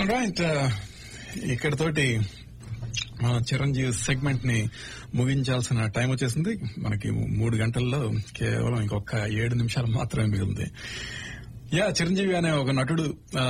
right ఇక్కడతోటి మన Chiranjeevi segment ని ముగించాల్సిన time వచ్చేసింది మనకి మూడు గంటల్లో కేవలం ఇంకొక ఏడు నిమిషాలు మాత్రమే మిగిలింది యా చిరంజీవి అనే ఒక నటుడు ఆ,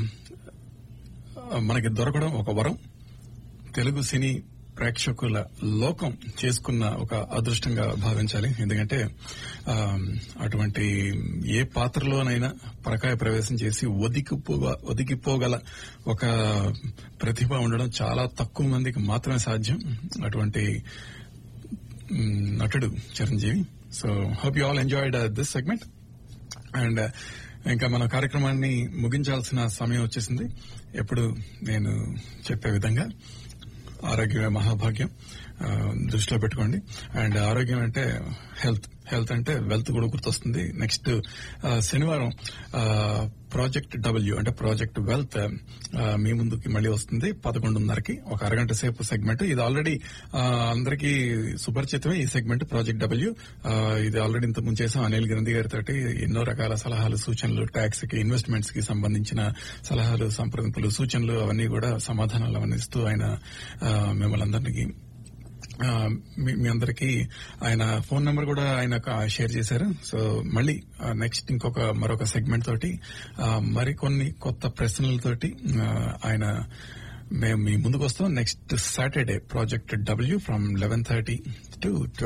మనకి దొరకడం ఒక వరం తెలుగు సినీ ప్రేక్షకుల లోకం చేసుకున్న ఒక అదృష్టంగా భావించాలి ఎందుకంటే ఆ, అటువంటి ఏ పాత్రలోనైనా పరకాయ ప్రవేశం చేసి ఒదిగిపోగా ఒదిగిపోగల ఒక ప్రతిభ ఉండడం చాలా తక్కువ మందికి మాత్రమే సాధ్యం అటువంటి మ్, నటుడు Chiranjeevi so hope you all enjoyed this segment and ఇంకా మన కార్యక్రమాన్ని ముగించాల్సిన సమయం వచ్చేసింది ఎప్పుడు నేను చెప్పే విధంగా ఆరోగ్యమే మహాభాగ్యం ఆ, దృష్టిలో పెట్టుకోండి అండ్ ఆరోగ్యం అంటే హెల్త్ హెల్త్ అంటే వెల్త్ కూడా గుర్తొస్తుంది నెక్స్ట్ ఆ, శనివారం ప్రాజెక్ట్ డబ్ల్యూ అంటే ప్రాజెక్ట్ వెల్త్ మీ ముందుకి మళ్ళీ వస్తుంది పదకొండున్నరకి ఒక అరగంట సేపు సెగ్మెంట్ ఇది ఆల్రెడీ అందరికీ సుపరిచితమే ఈ సెగ్మెంట్ ప్రాజెక్ట్ డబ్ల్యూ ఇది ఆల్రెడీ ఇంత ముందు చేసాం అనిల్ గాంధీ గారితో ఎన్నో రకాల సలహాలు సూచనలు ట్యాక్స్ కి ఇన్వెస్ట్మెంట్స్ కి సంబంధించిన సలహాలు సంప్రదింపులు సూచనలు అవన్నీ కూడా సమాధానాలు అవన్నీ ఇస్తూ ఆయన ఆ, మిమ్మల్ని అందరికీ ఆ, మీ మీ అందరికి ఆయన ఫోన్ నెంబర్ కూడా ఆయన షేర్ చేశారు సో మళ్ళీ నెక్స్ట్ ఇంకొక మరొక సెగ్మెంట్ తోటి ఆ, మరికొన్ని కొత్త ప్రశ్నలతోటి ఆ, ఆయన మేము మీ ముందుకు వస్తాం next Saturday project W from eleven thirty to